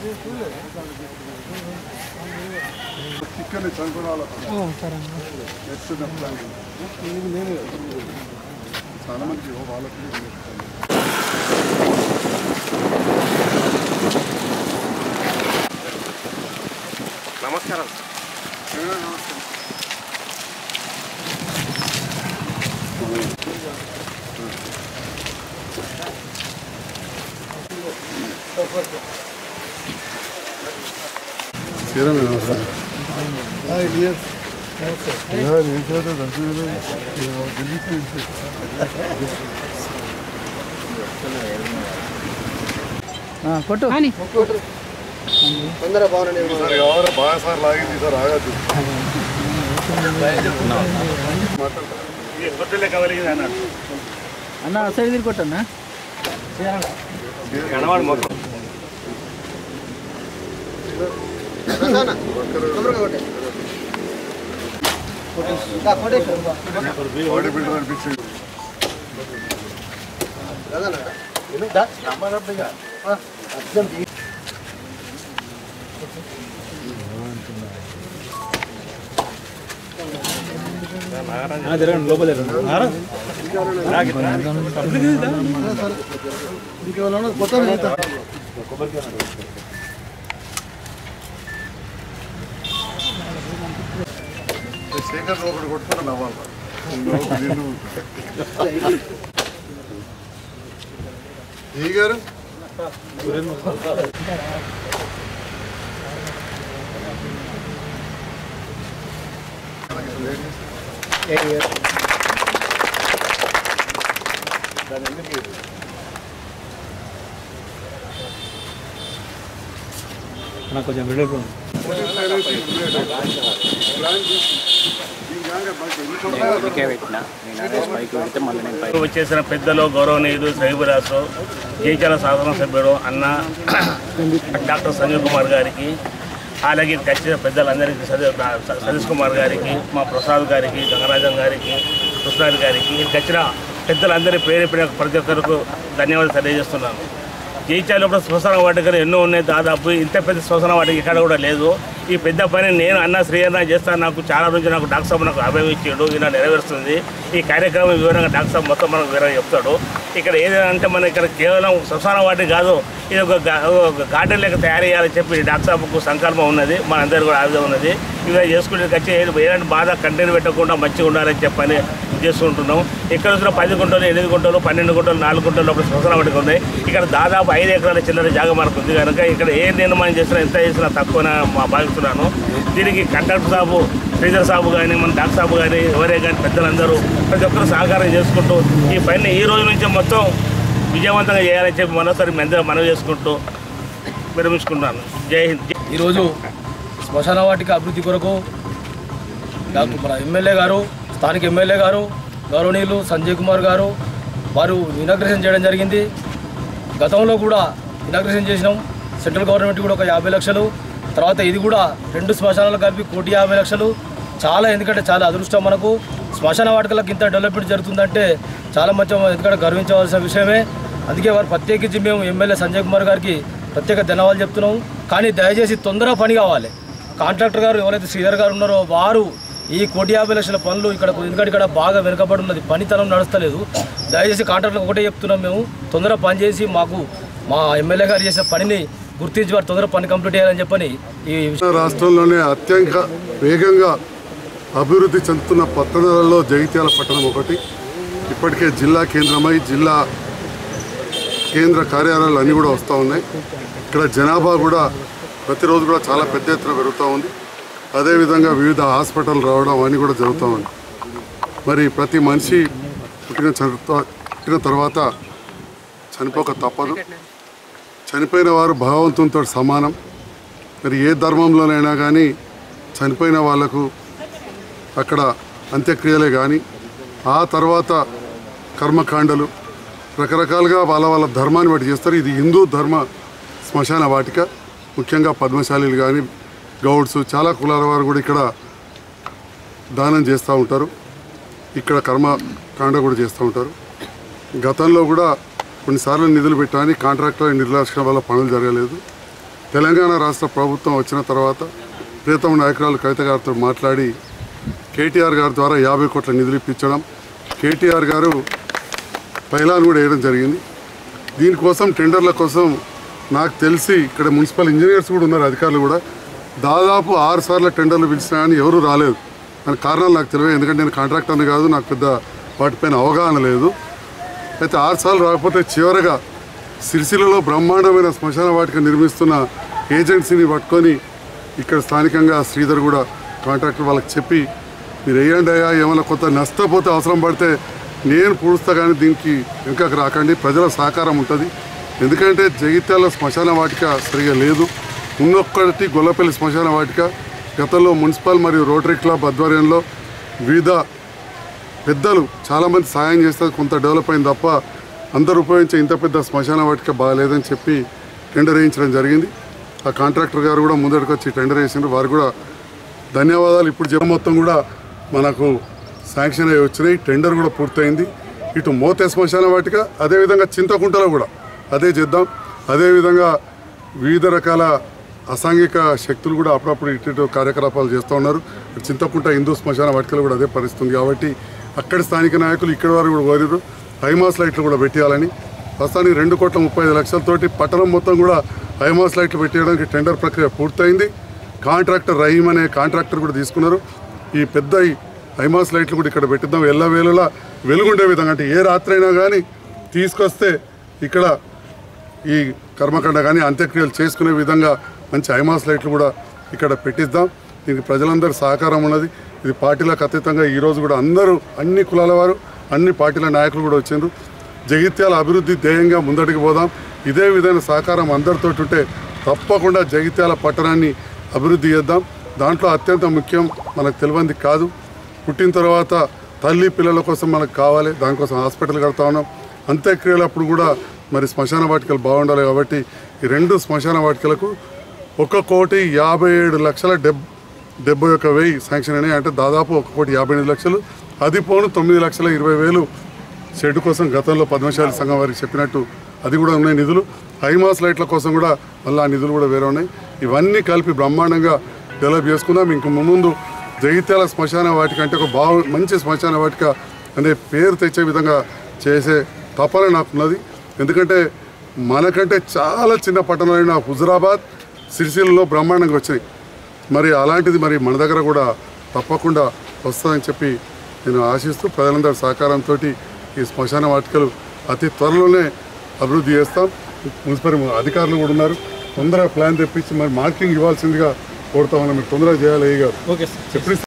chicken చనుకోవాలి next చాలా మంది వాళ్ళకి నమస్కారం సీరం కొట్టు ఎవరు బాగా సార్ లాగింది సార్ ఆగద్దు పొట్టులే కవలింది అన్నాడు అన్న సైడ్ తిరిగి కొట్టన్నా కనవాడు మొత్తం బాడీ బిల్డర్ అనిపించింది శేఖర్ ఒకటి కొట్టుకుని నవ్వాలి నిన్ను ఈ గారు వచ్చేసిన పెద్దలు గౌరవనీయులు సైబరాసు జైచాల శాసనసభ్యుడు అన్న డాక్టర్ సంజయ్ కుమార్ గారికి అలాగే వచ్చిన పెద్దలందరికీ సతీ- సతీష్ కుమార్ గారికి మా ప్రసాద్ గారికి గంగరాజం గారికి కృష్ణారి గారికి ఇక్కడికి వచ్చిన పెద్దలందరి పేరు పేరు ప్రతి ఒక్కరికి ధన్యవాదాలు తెలియజేస్తున్నాను జైచాలు కూడా శ్మశాన వాటికలు ఎన్నో ఉన్నాయి దాదాపు ఇంత పెద్ద శ్మశాన వాటికి ఇక్కడ కూడా లేదు ఈ పెద్ద పని నేను అన్న శ్రీయన్న చేస్తాను నాకు చాలా రోజు నాకు డాక్టర్ సాబ్ నాకు అభయం ఇచ్చాడు ఈయన నెరవేరుస్తుంది ఈ కార్యక్రమం వివరంగా డాక్టర్ సాబ్ మొత్తం మనకు వివరంగా చెప్తాడు ఇక్కడ ఏదంటే మన ఇక్కడ కేవలం శ్మశాన వాటి కాదు ఇది ఒక గా- ఒక గార్డెన్ లెక్క తయారు చేయాలని చెప్పి డాక్టర్ సాబ్కు సంకల్పం ఉన్నది మనందరూ కూడా ఆవిధం ఉన్నది ఇవి చేసుకుంటే వచ్చి ఎలాంటి బాధ కంటెంట్ పెట్టకుండా మంచిగా ఉండాలని చెప్పని చేసుకుంటున్నాం ఇక్కడ వచ్చిన పది గుంటలు ఎనిమిది గుంటలు పన్నెండు గుంటలు నాలుగు గుంటలు లోపల శ్మశాన వాటికి ఉన్నాయి ఇక్కడ దాదాపు ఐదు ఎకరాల చిల్లర జాగ మనకు ఉంది కనుక ఇక్కడ ఏ నిర్మాణం చేసినా ఎంత చేసినా తక్కువ భావిస్తున్నాను దీనికి కండక్టర్ సాబు శ్రీధర్ సాబు కానీ మన డాక్టర్ సాబు కానీ ఎవరే కానీ పెద్దలందరూ ప్రతి ఒక్కరు సహకారం చేసుకుంటూ ఈ పని ఈ రోజు నుంచి మొత్తం విజయవంతంగా చేయాలని చెప్పి మరోసారి మీ అందరూ మనవి చేసుకుంటూ విరమించుకుంటాను జై హింద్ జై ఈరోజు శ్మశాన వాటిక అభివృద్ధి కొరకు డాక్టర్ మన ఎమ్మెల్యే గారు స్థానిక ఎమ్మెల్యే గారు గౌరవనీయులు సంజయ్ కుమార్ గారు వారు ఇనాగ్రేషన్ చేయడం జరిగింది గతంలో కూడా ఇనాగ్రేషన్ చేసినాం సెంట్రల్ గవర్నమెంట్ కూడా ఒక యాభై లక్షలు తర్వాత ఇది కూడా రెండు శ్మశానాలు కలిపి కోటి యాభై లక్షలు చాలా ఎందుకంటే చాలా అదృష్టం మనకు శ్మశాన వాటికలకు ఇంత డెవలప్మెంట్ జరుగుతుందంటే చాలా మంచి ఎందుకంటే గర్వించవలసిన విషయమే అందుకే వారు ప్రత్యేకించి మేము ఎమ్మెల్యే సంజయ్ కుమార్ గారికి ప్రత్యేక ధన్యవాదాలు చెప్తున్నాం కానీ దయచేసి తొందరగా పని కావాలి కాంట్రాక్టర్ గారు ఎవరైతే శ్రీధర్ గారు ఉన్నారో వారు ఈ కోటి యాభై లక్షల పనులు ఇక్కడ ఎందుకంటే ఇక్కడ బాగా వెనుకబడి ఉన్నది పనితనం నడుస్తలేదు దయచేసి కాంట్రాక్టర్ ఒకటే చెప్తున్నాం మేము తొందరగా పని చేసి మాకు మా ఎమ్మెల్యే గారు చేసిన పనిని గుర్తించి వారు తొందరగా పని కంప్లీట్ చేయాలని చెప్పని ఈ విషయం రాష్ట్రంలోనే అత్యంత వేగంగా అభివృద్ధి చెందుతున్న పట్టణాలలో జగిత్యాల పట్టణం ఒకటి ఇప్పటికే జిల్లా కేంద్రమై జిల్లా కేంద్ర కార్యాలయాలు అన్నీ కూడా వస్తూ ఉన్నాయి ఇక్కడ జనాభా కూడా ప్రతిరోజు కూడా చాలా పెద్ద ఎత్తున పెరుగుతూ ఉంది అదేవిధంగా వివిధ హాస్పిటల్ రావడం అన్నీ కూడా జరుగుతూ ఉంది మరి ప్రతి మనిషి పుట్టిన చనిపో- పుట్టిన తర్వాత చనిపోక తప్పదు చనిపోయిన వారు భగవంతునితో సమానం మరి ఏ ధర్మంలోనైనా కానీ చనిపోయిన వాళ్లకు అక్కడ అంత్యక్రియలే కానీ ఆ తర్వాత కర్మకాండలు రకరకాలుగా వాళ్ళ వాళ్ళ ధర్మాన్ని బట్టి చేస్తారు ఇది హిందూ ధర్మ శ్మశాన వాటిక ముఖ్యంగా పద్మశాలీలు కానీ గౌడ్స్ చాలా కులాల వారు కూడా ఇక్కడ దానం చేస్తూ ఉంటారు ఇక్కడ కర్మకాండ కూడా చేస్తూ ఉంటారు గతంలో కూడా కొన్నిసార్లు నిధులు పెట్టాని కాంట్రాక్టర్ నిర్లక్ష్యం వల్ల పనులు జరగలేదు తెలంగాణ రాష్ట్ర ప్రభుత్వం వచ్చిన తర్వాత ప్రీతమ నాయకురాలు కవిత గారితో మాట్లాడి కేటీఆర్ గారి ద్వారా యాభై కోట్ల నిధులు ఇప్పించడం కేటీఆర్ గారు పైలాన్ కూడా వేయడం జరిగింది దీనికోసం టెండర్ల కోసం నాకు తెలిసి ఇక్కడ మున్సిపల్ ఇంజనీర్స్ కూడా ఉన్నారు అధికారులు కూడా దాదాపు ఆరు సార్లు టెండర్లు పిలిచినా కానీ ఎవరు రాలేదు దానికి కారణాలు నాకు తెలియదు ఎందుకంటే నేను కాంట్రాక్టర్ని కాదు నాకు పెద్ద వాటిపైన అవగాహన లేదు అయితే ఆరు సార్లు రాకపోతే చివరగా సిరిసిల్లలో బ్రహ్మాండమైన శ్మశాన వాటిక నిర్మిస్తున్న ఏజెన్సీని పట్టుకొని ఇక్కడ స్థానికంగా శ్రీధర్ కూడా కాంట్రాక్టర్ వాళ్ళకి చెప్పి మీరు వేయండి అయ్యా ఏమైనా కొత్త నష్టపోతే అవసరం పడితే నేను పూడుస్తా కానీ దీనికి వెనుకకు రాకండి ప్రజల సహకారం ఉంటుంది ఎందుకంటే జగిత్యాల శ్మశాన వాటిక సరిగా లేదు ఉన్నొక్కటి గొల్లపల్లి శ్మశాన వాటిక గతంలో మున్సిపల్ మరియు రోటరీ క్లబ్ ఆధ్వర్యంలో వివిధ పెద్దలు చాలామంది సాయం చేస్తే కొంత డెవలప్ అయింది తప్ప అందరూ ఉపయోగించే ఇంత పెద్ద శ్మశాన వాటిక బాగాలేదని చెప్పి టెండర్ వేయించడం జరిగింది ఆ కాంట్రాక్టర్ గారు కూడా ముందటికి వచ్చి టెండర్ వేసిండ్రు వారు కూడా ధన్యవాదాలు ఇప్పుడు జనం మొత్తం కూడా మనకు శాంక్షన్ అయ్యి వచ్చినాయి టెండర్ కూడా పూర్తయింది ఇటు మోతే శ్మశాన వాటిక అదేవిధంగా చింతకుంటలో కూడా అదే చేద్దాం అదేవిధంగా వివిధ రకాల అసాంఘిక శక్తులు కూడా అప్పుడప్పుడు ఇటు ఇటు కార్యకలాపాలు చేస్తూ ఉన్నారు చింతకుంట హిందూ శ్మశాన వాటికలు కూడా అదే పరిస్థితి ఉంది కాబట్టి అక్కడి స్థానిక నాయకులు ఇక్కడి వారు కూడా కోరారు హైమాస్ లైట్లు కూడా పెట్టేయాలని ప్రస్తుతానికి రెండు కోట్ల ముప్పై ఐదు లక్షలతోటి పట్టణం మొత్తం కూడా హైమాస్ లైట్లు పెట్టేయడానికి టెండర్ ప్రక్రియ పూర్తయింది కాంట్రాక్టర్ రహీం అనే కాంట్రాక్టర్ కూడా తీసుకున్నారు ఈ పెద్ద ఈ హైమాస్ లైట్లు కూడా ఇక్కడ పెట్టిద్దాం ఎల్లవేళలా వెలుగుండే విధంగా అంటే ఏ రాత్రి అయినా కానీ తీసుకొస్తే ఇక్కడ ఈ కర్మకాండ కానీ అంత్యక్రియలు చేసుకునే విధంగా మంచి ఐమాస్ లైట్లు కూడా ఇక్కడ పెట్టిద్దాం దీనికి ప్రజలందరి సహకారం ఉన్నది ఇది పార్టీలకు అతీతంగా ఈరోజు కూడా అందరూ అన్ని కులాల వారు అన్ని పార్టీల నాయకులు కూడా వచ్చిండ్రు జగిత్యాల అభివృద్ధి ధ్యేయంగా ముందటికి పోదాం ఇదే విధమైన సహకారం అందరితో ఉంటే తప్పకుండా జగిత్యాల పట్టణాన్ని అభివృద్ధి చేద్దాం దాంట్లో అత్యంత ముఖ్యం మనకు తెలియంది కాదు పుట్టిన తర్వాత తల్లి పిల్లల కోసం మనకు కావాలి దానికోసం హాస్పిటల్ కడతా ఉన్నాం అంత్యక్రియలప్పుడు కూడా మరి శ్మశాన వాటికలు బాగుండాలి కాబట్టి ఈ రెండు శ్మశాన వాటికలకు ఒక కోటి యాభై ఏడు లక్షల డెబ్ డెబ్బై ఒక్క వెయ్యి శాంక్షన్ అయినాయి అంటే దాదాపు ఒక కోటి యాభై ఎనిమిది లక్షలు అది పోను తొమ్మిది లక్షల ఇరవై వేలు షెడ్ కోసం గతంలో పద్మశాలి సంఘం వారికి చెప్పినట్టు అది కూడా ఉన్నాయి నిధులు హైమాస్ లైట్ల కోసం కూడా మళ్ళీ ఆ నిధులు కూడా వేరే ఉన్నాయి ఇవన్నీ కలిపి బ్రహ్మాండంగా డెవలప్ చేసుకుందాం ఇంక ముందు జగిత్యాల శ్మశాన వాటిక అంటే ఒక బాగు మంచి శ్మశాన వాటిక అనే పేరు తెచ్చే విధంగా చేసే తపన నాకున్నది ఎందుకంటే మనకంటే చాలా చిన్న పట్టణాలైన హుజరాబాద్ సిరిసిల్లలో బ్రహ్మాండంగా వచ్చినాయి మరి అలాంటిది మరి మన దగ్గర కూడా తప్పకుండా వస్తుందని చెప్పి నేను ఆశిస్తూ ప్రజలందరి సహకారంతో ఈ శ్మశాన వాటికలు అతి త్వరలోనే అభివృద్ధి చేస్తాం మున్సిపల్ అధికారులు కూడా ఉన్నారు తొందరగా ప్లాన్ తెప్పించి మరి మార్కింగ్ ఇవ్వాల్సిందిగా కోరుతామని మీరు తొందరగా చేయాలి అయ్య గారు ఓకే సార్ చెప్పి